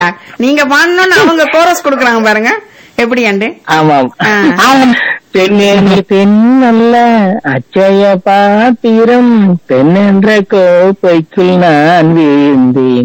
நீங்க பாடணும்னு அவங்க கோரஸ் கொடுக்குறாங்க பாருங்க எப்படி அண்டு ஆமாம் ஆ. ஆமாம் பெண்ணே நீ பெண் அல்ல அச்சய பாத்திரம் பெண் என்ற கோப்பைக்குள் நான் வீழ்ந்தேன்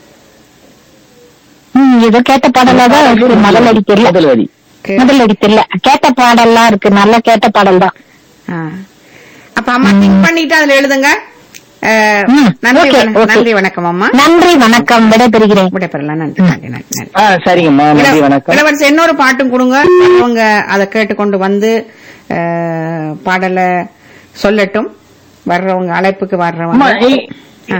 ம், ஏதோ கேட்ட பாடலாதான் இருக்கு முதல் அடி தெரியல முதல் வரி முதல் அடி தெரியல கேட்ட பாடல்லாம் இருக்கு நல்லா கேட்ட பாடல் தான் ஆ. அப்ப அம்மா திங்க் பண்ணிட்டு அதுல எழுதுங்க அஹ், ம், நன்றி okay, வண- okay. நன்றி வணக்கம் அம்மா நன்றி வணக்கம் விடைபெறுகிறேன் விடைபெறலாம் நன்றி நன்றி நன்றி நன்றி ஆ சரிங்கம்மா நன்றி இளவ- வணக்கம் இளவரசி இன்னொரு பாட்டும் கொடுங்க அவங்க அதை கேட்டுக்கொண்டு வந்து அஹ், பாடலை சொல்லட்டும் வர்றவங்க அழைப்புக்கு அம்மா, வர்றவங்க இ- ஆ.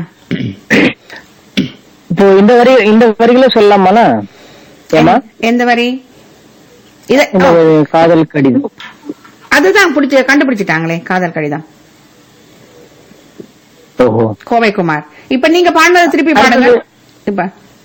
இப்போ இந்த வரி இந்த வரிகளை சொல்லலாமாண்ணா ஏமா எந்த வரி இத இந்த ஓ, ஒரு காதல் கடிதம் அதுதான் பிடிச்ச கண்டுபிடிச்சிட்டாங்களே காதல் கடிதம் ஓஹோ கோவை குமார் இப்ப நீங்க பாடினதை திருப்பி பாடுங்க அடுத்தது. இப்ப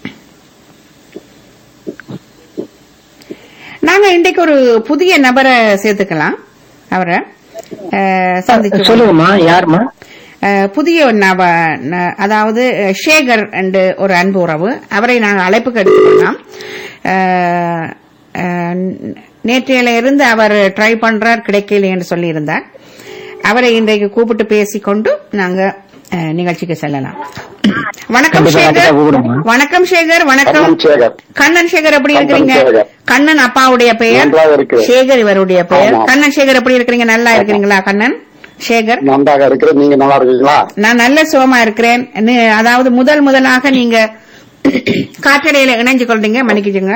நாங்க இன்றைக்கு ஒரு புதிய நபரை சேர்த்துக்கலாம் அவரை அஹ், சந்திச்சு சொல்லுங்கம்மா யாரும்மா அஹ், புதிய ஒரு நப ந- அதாவது அஹ், ஷேகர் என்று ஒரு அன்பு உறவு அவரை நாங்கள் அழைப்புக்கு எடுத்துக்கொள்ளலாம் அஹ், அஹ், நேற்றையில இருந்து அவர் ட்ரை பண்றார் கிடைக்கல என்று சொல்லியிருந்தார் அவரை இன்றைக்கு கூப்பிட்டு பேசிக்கொண்டு நாங்க அஹ், நிகழ்ச்சிக்கு செல்லலாம் வணக்கம் கண்டிப்பா சேகர் கண்டிப்பா கூப்பிடுங்க. வணக்கம் சேகர் வணக்கம் கண்ணன் சேகர். கண்ணன் சேகர் எப்படி கண்ணன் இருக்கிறீங்க சேகர். கண்ணன் அப்பாவுடைய பெயர் நன்றாக இருக்கிறேன். சேகர் இவருடைய பெயர் ஆமா. கண்ணன் சேகர் எப்படி இருக்கிறீங்க நல்லா இருக்கிறீங்களா கண்ணன் சேகர் நன்றாக இருக்கிறேன் நீங்க நல்லா இருக்கீங்களா நான் நல்ல சுகமா இருக்கிறேன் நி- அதாவது முதல் முதலாக நீங்க காற்றடையில இணைஞ்சு கொள்றீங்க மன்னிக்குச்சுங்க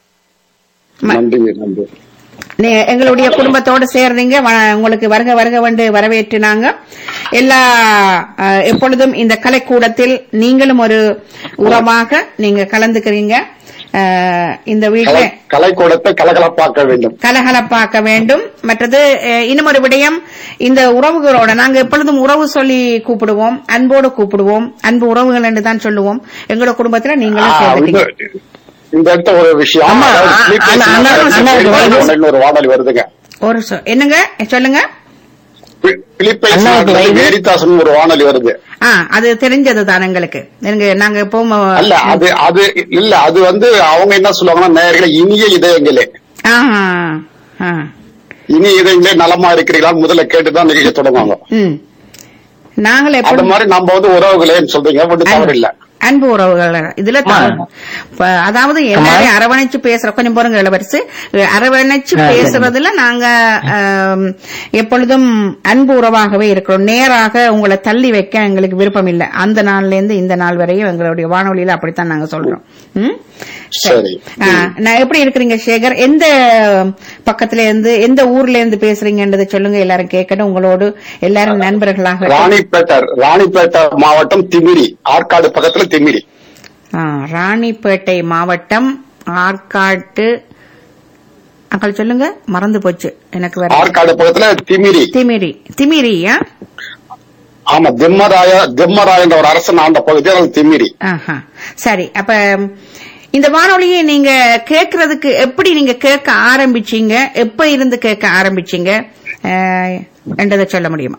ம- நன்றி நன்றி நீ- எங்களுடைய குடும்பத்தோடு சேர்றீங்க வ- உங்களுக்கு வருக வருக வந்து வரவேற்றினாங்க எல்லா அஹ், எப்பொழுதும் இந்த கலைக்கூடத்தில் நீங்களும் ஒரு உறவாக நீங்க கலந்துக்கிறீங்க அஹ், இந்த வீட்டுல கலை கலைக்கூடத்தை கலகலப்பாக்க வேண்டும் கலகலப்பாக்க வேண்டும் மற்றது அஹ், இன்னும் ஒரு விடயம் இந்த உறவுகளோட நாங்க எப்பொழுதும் உறவு சொல்லி கூப்பிடுவோம் அன்போடு கூப்பிடுவோம் அன்பு உறவுகள் என்று தான் சொல்லுவோம் எங்களோட குடும்பத்துல நீங்களும் ஆ, சேர்ந்துட்டீங்க இந்த- இந்த இடத்த ஒரு விஷயம் ஆமா, அதாவது அ- sleep அண்ணா, பேசி அண்ணா, அண்ணா, பேசி அண்ணா, பேசி இன்னொரு வானொலி வருதுங்க ஒரு சொ- என்னங்க சொல்லுங்க பி- பிலிப்பைன்ஸ் அண்ணா, நாட்டுல இது- வேரிதாசன் ஒரு வானொலி வருது ஆ அது தெரிஞ்சது தான் எங்களுக்கு எங்க நாங்க எப்பவும் அல்ல அது அது இல்ல அது வந்து அவங்க என்ன சொல்லுவாங்கன்னா நேயர்களே இனிய இதயங்களே ஆ, ஆ, இனிய இதயங்களே நலமா இருக்கிறீங்களா முதல்ல கேட்டுதான் நிகழ்ச்சி தொடங்குவாங்க ம் நாங்கள் அந்த எப்பொழுதும் மாதிரி நம்ம வந்து உறவுகளேன்னு சொல்றீங்க ஒன்றும் தவறு இல்ல அன்பு உறவுகள் இதுல தவறு. இப்ப அதாவது எல்லாரையும் அரவணைச்சு பேசுற கொஞ்சம் போறங்க இளவரசு அரவணைச்சு ஆ, பேசுறதுல நாங்க ஆம், எப்பொழுதும் அன்பு உறவாகவே இருக்கிறோம் நேராக உங்களை தள்ளி வைக்க எங்களுக்கு விருப்பம் இல்லை அந்த நாள்ல இருந்து இந்த நாள் வரையும் எங்களுடைய வானொலியில அப்படித்தான் நாங்க சொல்றோம் ம்? சரி ஆ, நான் எப்படி இருக்கிறீங்க சேகர் எந்த பக்கத்துல இருந்து எந்த ஊர்ல இருந்து பேசுறீங்கன்றதை சொல்லுங்க எல்லாரும் கேட்கணும் உங்களோடு எல்லாரும் நண்பர்களாக ராணிப்பேட்டை ராணிப்பேட்டை மாவட்டம் திமிரி ஆற்காடு பக்கத்துல திமிரி ஆ, ராணிப்பேட்டை மாவட்டம் ஆற்காட்டு அக்கள் சொல்லுங்க மறந்து போச்சு எனக்கு வேற ஆற்காடு பக்கத்துல திமிரி திமிரி திமிரியா ஆமா திம்மராய திம்மராயன்ற ஒரு அரசன் ஆண்ட பகுதி அது திமிரி ஆஹா சரி அப்ப இந்த வானொலியை நீங்க கேட்கறதுக்கு எப்படி நீங்க கேட்க ஆரம்பிச்சீங்க எப்ப இருந்து கேட்க ஆரம்பிச்சீங்க அஹ், என்றதை சொல்ல முடியுமா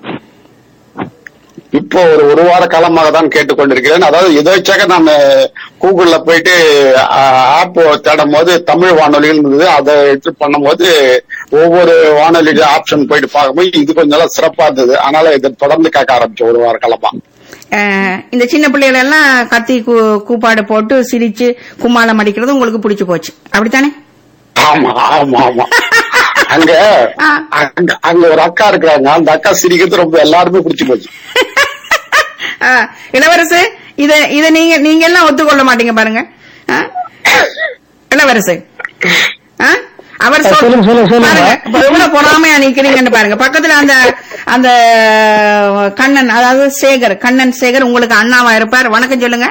இப்போ ஒரு ஒரு வார காலமாக தான் கேட்டுக்கொண்டிருக்கிறேன் அதாவது எதேச்சாக நான் கூகுள்ல போயிட்டு ஆப் தேடும் போது தமிழ் வானொலிகள் இருந்தது அதை எடுத்து பண்ணும்போது ஒவ்வொரு வானொலி ஆப்ஷன் போயிட்டு பார்க்கும்போது இது கொஞ்சம் நல்லா சிறப்பா இருந்தது அதனால இதை தொடர்ந்து கேட்க ஆரம்பிச்சேன் ஒரு வார காலமா அஹ், இந்த சின்ன பிள்ளைகள் எல்லாம் கத்தி கூ- கூப்பாடு போட்டு சிரிச்சு கும்மாளம் அடிக்கிறது உங்களுக்கு பிடிச்சு போச்சு அப்படித்தானே ஆமா ஆமா ஆமா அங்க ஆ. அங்க அங்க ஒரு அக்கா இருக்கிறாங்க அந்த அக்கா சிரிக்கிறது ரொம்ப எல்லாருமே பிடிச்சு போச்சு ஆ, இளவரசு இத இத நீங்க நீங்க எல்லாம் ஒத்துக்கொள்ள மாட்டீங்க பாருங்க ஆ? இளவரசு ஆ? அவர் சொல்- சொல்லுங்க, சொல்லுங்க, சொல்லுங்க. பாருங்க, இப்ப எவ்வளவு பொறாமையா நிக்கிறீங்கன்னு பாருங்க பக்கத்துல அந்த அந்த கண்ணன் அதாவது சேகர் கண்ணன் சேகர் உங்களுக்கு அண்ணாவா இருப்பார் வணக்கம் சொல்லுங்க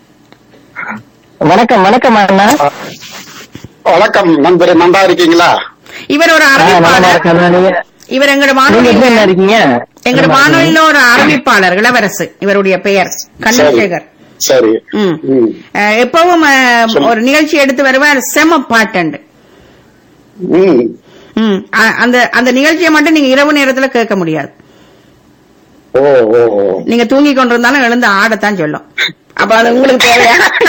வணக்கம் வணக்கம் அண்ணா வணக்கம் நண்பரே நன்றா இருக்கீங்களா இவர் ஒரு ஆ, நலமா அறிவிப்பாளர் இருக்கேன் நீங்க இவர் எங்களோட நீங்க எப்படி அண்ணா வானொலி இருக்கீங்க எங்களோட நலமா வானொலியில ஒரு அறிவிப்பாளர் இளவரசு இவருடைய பெயர் கண்ணன் சரி. சேகர் சரி ம். ம். அஹ், எப்பவும் அஹ், சொல்லு. ஒரு நிகழ்ச்சி எடுத்து வருவார் செம பாட்டண்டு ம் ம். அ- அந்த அந்த நிகழ்ச்சியை மட்டும் நீங்க இரவு நேரத்துல கேட்க முடியாது ஓ ஓ ஓ நீங்க தூங்கி கொண்டிருந்தாலும் எழுந்து ஆடத்தான் சொல்லும் அப்ப அது உங்களுக்கு தேவையா